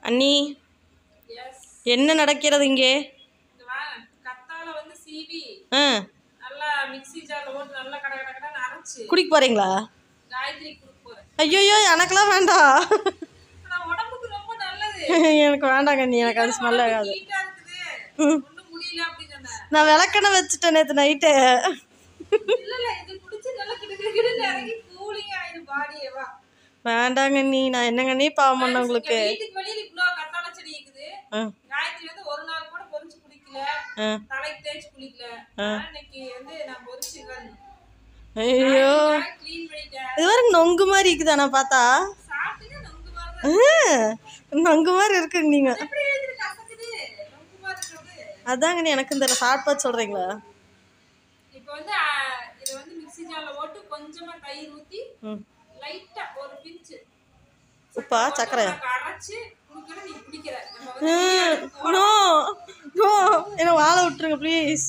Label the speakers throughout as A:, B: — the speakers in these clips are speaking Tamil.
A: அண்ணி
B: எஸ்
A: என்ன நடக்கிறது இங்கே
B: இந்த வா கத்தால வந்து சீவி
A: ஆ
B: நல்லா மிக்ஸி ஜார்ல போட்டு நல்லா கட கட கடன்னு அரைச்சு
A: குடிக்க போகிறீங்களா
B: காயத்ரி கொடுக்க போறேன்
A: ஐயோயோ எனக்கெல்லாம் வேண்டாம்
B: ஆனா உடம்புக்கு ரொம்ப நல்லது
A: எனக்கு வேண்டாங்க நீ எனக்கு அது ஸ்மெல் ஆகாது
B: ஹீட்டா இருக்குது ஒண்ணும் முடியல அப்படின்னு சொன்னேன்
A: நான் விளக்கெண்ணெய் வச்சுட்டேன் நேற்று நைட்டு
B: இல்ல இல்ல இது குடிச்சு நல்லா கிடு கிடு இறங்கி கூலிங் ஆயிடும் பாடியே வா
A: வேண்டாங்க நீ நான் என்னங்க நீ பாவம் பண்ண உங்களுக்கு
B: இங்க வீட்டுக்கு வெளியில இவ்ளோ கத்தாழ செடி இருக்குது
A: ஆ
B: காயத்ரி வந்து ஒரு நாள் கூட பொரிச்சு குடிக்கல
A: ஆ
B: தலைக்கு தேய்ச்சி குளிக்கல ஆனா இன்னைக்கு வந்து நான் பொரிச்சு
A: ஐயோ
B: க்ளீன் பண்ணிட்டேன்
A: இது வரைக்கும் நொங்கு மாதிரி இருக்குதா நான் பார்த்தா
B: சாப்பிட்டுங்க நொங்கு மாதிரி
A: ஆ, நொங்கு மாதிரி இருக்குங்க நீங்க
B: எப்படி எழுதிரு கசக்குது நொங்கு மாதிரி இருக்கிறது
A: அதாங்க நீ எனக்கு இந்த ஷார்ட் பார்த்து சொல்றீங்களா
B: இப்போ வந்து ஆ, இதை வந்து மிக்ஸி ஜார்ல போட்டு கொஞ்சமா தயிர் ஊத்தி
A: ம்
B: லைட்டா ஒரு பிஞ்சு
A: உப்பா சக்கரையா
B: அரைச்சு குடிக்கிற நீ குடிக்கிற நம்ம வந்து
A: நோ நோ என்ன வாழ விட்டுருங்க ப்ளீஸ்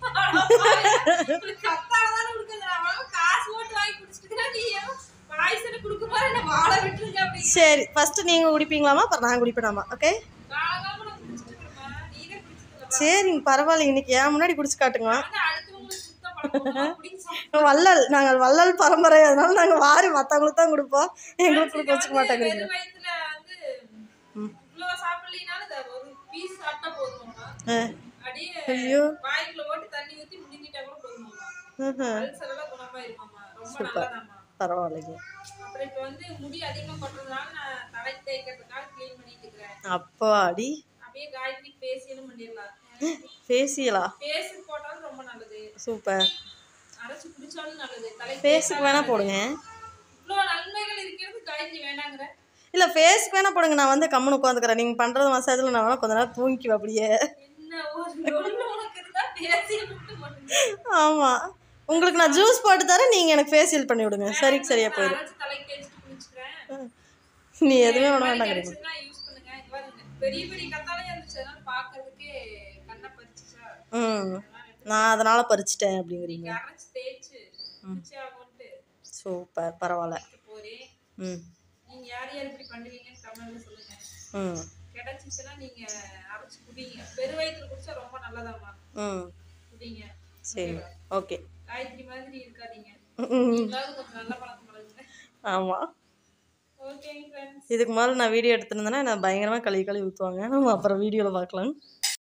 B: கத்தால தானே கொடுக்குது நான் காசு போட்டு வாங்கி குடிச்சிட்டு நீ ஏன் பாய்சனை கொடுக்க மாதிரி என்ன வாழ விட்டுருங்க அப்படி
A: சரி ஃபர்ஸ்ட் நீங்க குடிப்பீங்களாமா அப்புறம் நான் குடிப்பேனாமா ஓகே
B: காலகாம நான் குடிச்சிட்டு இருக்கேன் நீனே குடிச்சிட்டு
A: சரிங்க பரவாயில்ல இன்னைக்கு ஏன் முன்னாடி குடிச்சு காட்டுங்க
B: வந்து அடுத்தவங்களுக்கு சுத்தம் பழக்கம் குடிக்க சாப்பிட்டு
A: வள்ளல் நாங்கள் வள்ளல் பரம்பரை அதனால நாங்கள் வாரி மற்றவங்களுக்கு தான் கொடுப்போம் எங்களுக்கு கொடுக்க வச்சுக்க மாட்டேங்கிறீங்க
B: வெறும் வயித்துல வந்து இவ்வளோ சாப்பிடலினாலும் இந்த ஒரு பீஸ் சாப்பிட்டா போதுமாம்மா
A: ஆ,
B: அப்படியே
A: ஐயோ
B: வாய்க்குள்ள போட்டு தண்ணி ஊத்தி முழுங்கிட்டா கூட போதுமாம்மா
A: ம்ஹும்.
B: அல்சர் எல்லாம் குணமா இருக்குமாம்மா ரொம்ப நல்லதாம்மா
A: பரவாயில்லைங்க
B: அப்புறம் இப்போ வந்து முடி அதிகமா கொட்டுறதுனால நான் தலை தேய்க்கிறதுக்காக க்ளீன் பண்ணிட்டு இருக்கிறேன்
A: அப்பாடி
B: அப்படியே காயத்ரி ஃபேஷியலும் பண்ணிடலாம்
A: ஃபேசியலா
B: ஃபேஸுக்கு போட்டாலும் ரொம்ப நல்லது
A: சூப்பர்
B: அரைச்சு குடிச்சாலும் நல்லது தலை
A: ஃபேஸுக்கு வேணா போடுங்க
B: இவ்வளோ நன்மைகள் இருக்கிறது காயத்ரி வேணாங்கிற
A: இல்லை ஃபேஸ்க்கு வேணா போடுங்க நான் வந்து கம்முன்னு உட்காந்துக்கிறேன் நீங்கள் பண்ணுறது மசாஜில் நான் வேணா கொஞ்ச நேரம் தூங்கிக்குவேன் அப்படியே
B: என்ன ஒரு ஒண்ணு உனக்கு இருந்தா ஃபேஷியல் மட்டும் பண்ணுங்க
A: ஆமாம் உங்களுக்கு நான் ஜூஸ் போட்டு தரேன் நீங்கள் எனக்கு ஃபேஷியல் பண்ணி விடுங்க சரி சரியா போயிடும்
B: அரைச்சு தலைக்கு தேய்ச்சிட்டு குளிச்சுக்கிறேன்
A: நீ எதுவுமே பண்ண வேண்டாங்கிறீங்க
B: கிடைச்சதுன்னா யூஸ் பண்ணுங்க இது பாருங்க பெரிய பெரிய கத்தாலே இருந்துச்சு அதனால பார்க்கறதுக்கே கண்ணை பறிச்சுச்சா
A: ம் நான் அதனால் பறிச்சிட்டேன் அப்படிங்கிறீங்க
B: அரைச்சு தேய்ச்சு குளிச்சு ஆகும்ட்டு
A: சூப்பர் பரவாயில்ல
B: போறேன்
A: ம்
B: நீங்க யார் யார் இப்படி பண்ணுவீங்கன்னு கமெண்ட்ல சொல்லுங்க
A: ம்
B: கிடைச்சிச்சுன்னா நீங்க அரைச்சு குடிங்க பெரு வயிற்றுல குடிச்சா ரொம்ப நல்லதாம்மா
A: ம்
B: குடிங்க
A: சரி ஓகே
B: காயத்ரி மாதிரி இருக்காதீங்க
A: ம்
B: நீங்களாவது கொஞ்சம் நல்ல பழக்கம் பழகுங்க
A: ஆமாம்
B: ஓகேங்க ஃப்ரெண்ட்ஸ்
A: இதுக்கு மேலே நான் வீடியோ எடுத்துருந்தேன்னா நான் பயங்கரமாக கழுவி கழுவி ஊற்றுவாங்க நம்ம அப்புறம் வீடியோவில் பார்க்கலாம்